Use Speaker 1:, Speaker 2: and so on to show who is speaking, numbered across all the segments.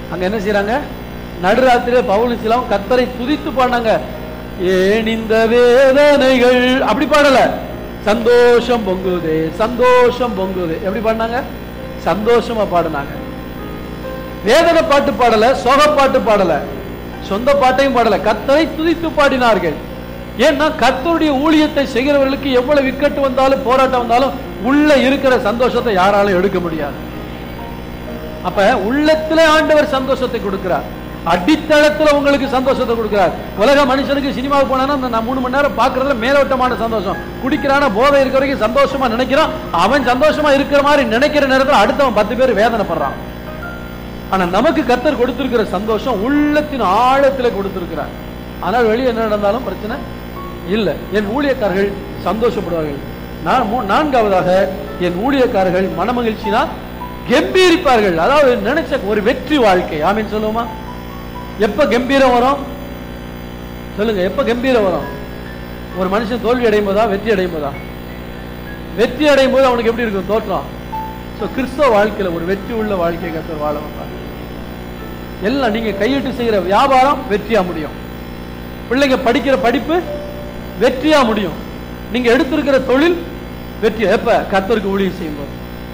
Speaker 1: அங்க என்ன செய்றாங்க நடுராத்திரியில பவுலும் சிலாம் கத்தரை துதித்து பாடினாங்க ஏன் இந்த வேதனைகள் அப்படி பாடல சந்தோஷம் பொங்குதே சந்தோஷம் பொங்குதே எப்படி பாடினாங்க சந்தோஷமா பாடினாங்க வேதனை பாட்டு பாடல சோக பாட்டு பாடல சொந்த பாட்டையும் பாடல கத்தரை துதித்து பாடினார்கள் ஏன்னா கர்த்தருடைய ஊழியத்தை செய்கிறவர்களுக்கு எவ்வளவு விக்கட்டு வந்தாலும் போராட்டம் வந்தாலும் உள்ள இருக்கிற சந்தோஷத்தை யாராலும் எடுக்க முடியாது அப்ப உள்ளத்துல ஆண்டவர் சந்தோஷத்தை கொடுக்கிறார் அடித்தளத்துல உங்களுக்கு சந்தோஷத்தை கொடுக்கிறார் உலக மனுஷனுக்கு சினிமாவுக்கு போனானா அந்த நான் மூணு மணி நேரம் பாக்குறதுல மேலோட்டமான சந்தோஷம் குடிக்கிறான போதை இருக்கிற வரைக்கும் சந்தோஷமா நினைக்கிறான் அவன் சந்தோஷமா இருக்கிற மாதிரி நினைக்கிற நேரத்துல அடுத்தவன் பத்து பேர் வேதனைப்படுறான் ஆனா நமக்கு கத்தர் கொடுத்திருக்கிற சந்தோஷம் உள்ளத்தின் ஆழத்துல கொடுத்திருக்கிறார் ஆனால் வெளியே என்ன நடந்தாலும் பிரச்சனை இல்ல என் ஊழியக்காரர்கள் சந்தோஷப்படுவார்கள் நான் மூ- நான்காவதாக என் ஊழியக்காரர்கள் மனமகிழ்ச்சினா கம்பீரிப்பார்கள் அதாவது நினைச்ச ஒரு வெற்றி வாழ்க்கை ஆமீன் சொல்லுவோமா எப்ப கம்பீரம் வரும் சொல்லுங்க எப்ப கம்பீரம் வரும் ஒரு மனுஷன் தோல்வி அடையும் போதா வெற்றி அடையும் போதா வெற்றி அடையும் போது அவனுக்கு எப்படி இருக்கும் தோற்றம் ஸோ கிறிஸ்தவ வாழ்க்கையில ஒரு வெற்றி உள்ள வாழ்க்கையை கத்தர் வாழ வைப்பார் எல்லாம் நீங்க கையிட்டு செய்யற வியாபாரம் வெற்றியா முடியும் பிள்ளைங்க படிக்கிற படிப்பு வெற்றியா முடியும் நீங்க எடுத்திருக்கிற தொழில் வெற்றி எப்ப கத்தருக்கு ஊழியம் செய்யும்போது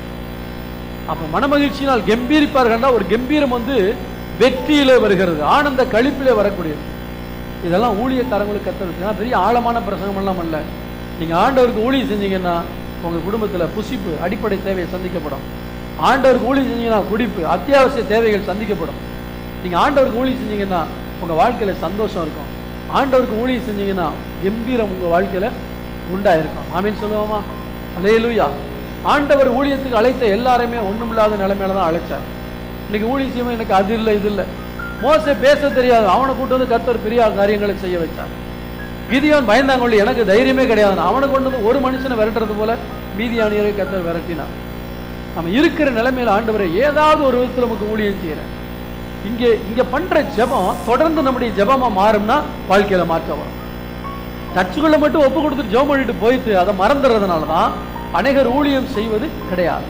Speaker 1: அப்ப மனமகிழ்ச்சியினால் கம்பீரிப்பார்கள்னா ஒரு கம்பீரம் வந்து வெற்றியிலே வருகிறது ஆனந்த கழிப்பிலே வரக்கூடியது இதெல்லாம் ஊழியக்காரங்களுக்கு கத்தருக்கு பெரிய ஆழமான பிரசங்கம் எல்லாம் அல்ல நீங்க ஆண்டவருக்கு ஊழியம் செஞ்சீங்கன்னா உங்க குடும்பத்துல புசிப்பு அடிப்படை தேவை சந்திக்கப்படும் ஆண்டவருக்கு ஊழியம் செஞ்சீங்கன்னா குடிப்பு அத்தியாவசிய தேவைகள் சந்திக்கப்படும் நீங்க ஆண்டவருக்கு ஊழியம் செஞ்சீங்கன்னா உங்க வாழ்க்கையில சந்தோஷம் இருக்கும் ஆண்டவருக்கு ஊழியம் செஞ்சீங்கன்னா கம்பீரம் உங்க வாழ்க்கையில உண்டாயிருக்கும் ஆமீன் சொல்லுவோமா அல்லேலூயா ஆண்டவர் ஊழியத்துக்கு அழைத்த எல்லாரையுமே ஒண்ணுமில்லாத நிலைமையில தான் அழைச்சார் இன்னைக்கு ஊழியம் செய்யும்போது எனக்கு அது இல்லை இது இல்லை மோசே பேச தெரியாது அவனை கூட்டு வந்து கர்த்தர் பெரிய காரியங்களை செய்ய வச்சார் கிதியோன் பயந்தாங்கொள்ளி எனக்கு தைரியமே கிடையாது அவனை கொண்டு வந்து ஒரு மனுஷனை விரட்டுறது போல மீதியானியரை கர்த்தர் விரட்டினார் நம்ம இருக்கிற நிலைமையில ஆண்டவரை ஏதாவது ஒரு விதத்துல நமக்கு ஊழியம் செய்யறேன் இங்கே இங்க பண்ற ஜெபம் தொடர்ந்து நம்முடைய ஜெபமா மாறும்னா வாழ்க்கையில மாற்றம் வரும் சர்ச்சுக்குள்ள மட்டும் ஒப்பு கொடுத்துட்டு ஜெபம் பண்ணிட்டு போயிட்டு அதை மறந்துடுறதுனால தான் அநேகர் ஊழியம் செய்வது கிடையாது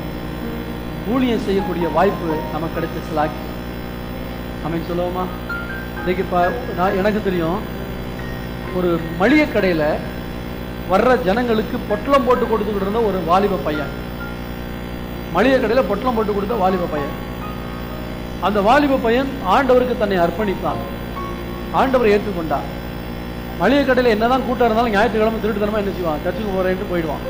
Speaker 1: ஊழியம் செய்யக்கூடிய வாய்ப்பு நமக்கு கிடைச்ச சிலாக்கி அமைன்னு சொல்லுவோமா இன்னைக்கு இப்போ நான் எனக்கு தெரியும் ஒரு மளிகை கடையில் வர்ற ஜனங்களுக்கு பொட்டலம் போட்டு கொடுத்துக்கிட்டு இருந்த ஒரு வாலிப பையன் மளிகை கடையில் பொட்டலம் போட்டு கொடுத்த வாலிப பையன் அந்த வாலிப பையன் ஆண்டவருக்கு தன்னை அர்ப்பணித்தான் ஆண்டவரை ஏற்றுக்கொண்டான் மளிகை கடையில் என்னதான் கூட்டம் இருந்தாலும் ஞாயிற்றுக்கிழமை திருட்டுத்தனமா என்ன செய்வான் சர்ச்சுக்கு போறேன்ட்டு போயிடுவான்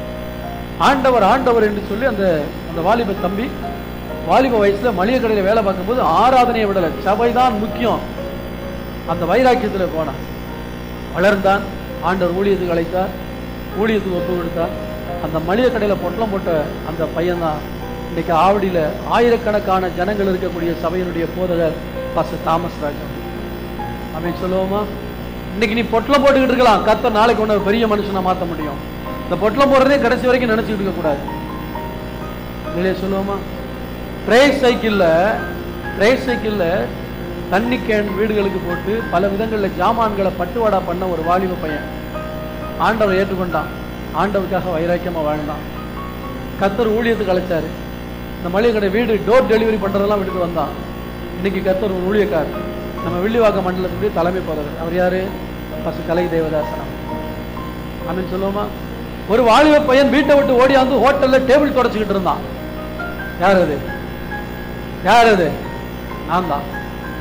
Speaker 1: ஆண்டவர் ஆண்டவர் என்று சொல்லி அந்த அந்த வாலிப தம்பி வாலிப வயசுல மளிகை கடையில் வேலை பார்க்கும்போது ஆராதனையை விடலை சபைதான் முக்கியம் அந்த வைராக்கியத்துல போனான் வளர்ந்தான் ஆண்டவர் ஊழியத்துக்கு அழைத்தார் ஊழியத்துக்கு ஒப்பு கொடுத்தார் அந்த மளிகை கடையில பொட்டலம் போட்ட அந்த பையன்தான் இன்னைக்கு ஆவடியில ஆயிரக்கணக்கான ஜனங்கள் இருக்கக்கூடிய சபையினுடைய போதகர் பாஸ்டர் தாமஸ் ராஜா அப்படின்னு சொல்லுவோமா இன்னைக்கு நீ பொட்டலம் போட்டுக்கிட்டு இருக்கலாம் கர்த்தர் நாளைக்கு ஒன்று பெரிய மனுஷனா மாத்த முடியும் இந்த பொட்டலம் போடுறதே கடைசி வரைக்கும் நினைச்சுக்கிட்டு இருக்க கூடாது வெளியே சொல்லுவோமா ட்ரேஸ் சைக்கிள்ல ட்ரேஸ் சைக்கிள்ல தண்ணி கேன் வீடுகளுக்கு போட்டு பல விதங்கள்ல ஜாமான்களை பட்டுவாடா பண்ண ஒரு வாலிப பையன் ஆண்டவர் ஏற்றுக்கொண்டான் ஆண்டவருக்காக வைராக்கியமா வாழ்ந்தான் கத்தர் ஊழியத்துக்கு அழைச்சாரு இந்த மளிகை கடை வீடு டோர் டெலிவரி பண்றதெல்லாம் விட்டுட்டு வந்தான் இன்னைக்கு கத்தர் ஒரு ஊழியக்கார் நம்ம வில்லிவாக்க மண்டலத்துடைய தலைமை போறவர் அவர் யாரு பசு கலை தேவதாசனம் அப்படின்னு சொல்லுவோமா ஒரு வாலிப பையன் வீட்டை விட்டு ஓடியாந்து ஹோட்டல்ல டேபிள் தொடச்சிக்கிட்டு இருந்தான் யார் அது யார் அது நான் தான்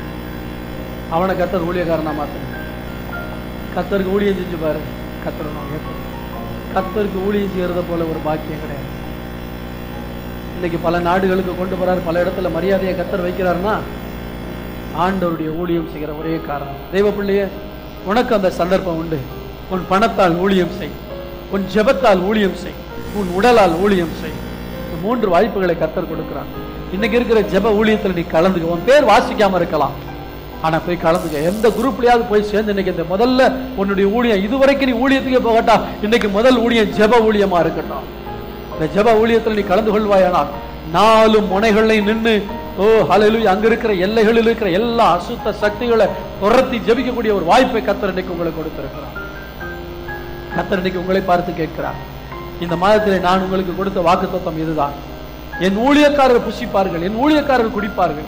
Speaker 1: அவனை கத்தர் ஊழியக்காரனா மாத்தணும் கத்தருக்கு ஊழியம் செஞ்சு பாரு கத்தர் நான் ஏத்துக்கிறேன். கத்தருக்கு ஊழியம் செய்யறத போல ஒரு பாக்கியம் கிடையாது இன்னைக்கு பல நாடுகளுக்கு கொண்டு போறாரு பல இடத்துல மரியாதையை கத்தர் வைக்கிறாருன்னா ஆண்டவருடைய ஊழியம் செய்கிற ஒரே காரணம் தெய்வ பிள்ளையே உனக்கு அந்த சந்தர்ப்பம் உண்டு உன் பணத்தால் ஊழியம் செய் உன் ஜெபத்தால் ஊழியம் செய் உன் உடலால் ஊழியம் செய் இந்த மூன்று வாய்ப்புகளை கத்தர் கொடுக்கிறான் இன்னைக்கு இருக்கிற ஜெப ஊழியத்துல நீ கலந்துக்க உன் பேர் வாசிக்காம இருக்கலாம் ஆனா போய் கலந்துக்க எந்த குரூப்லயாவது போய் சேர்ந்து இன்னைக்கு இந்த முதல்ல உன்னுடைய ஊழியம் இதுவரைக்கும் நீ ஊழியத்துக்கே போகட்டா இன்னைக்கு முதல் ஊழியம் ஜெப ஊழியமா இருக்கட்டும் இந்த ஜெப ஊழியத்தில் நீ கலந்து கொள்வாயானால் நாலு முனைகள்லையும் நின்று ஓ ஹalleluya அங்க இருக்கிற எல்லைகளில் இருக்கிற எல்லா அசுத்த சக்திகளை துரத்தி ஜெபிக்கக்கூடிய ஒரு வாய்ப்பை கத்தர் இன்னைக்கு உங்களுக்கு கொடுத்திருக்கிறார் கத்தர் இன்னைக்கு உங்களை பார்த்து கேட்கிறார் இந்த மாதத்திலே நான் உங்களுக்கு கொடுத்த வாக்குத்தத்தம் இதுதான் என் ஊழியக்காரர் புசிப்பார்கள் என் ஊழியக்காரர் குடிப்பார்கள்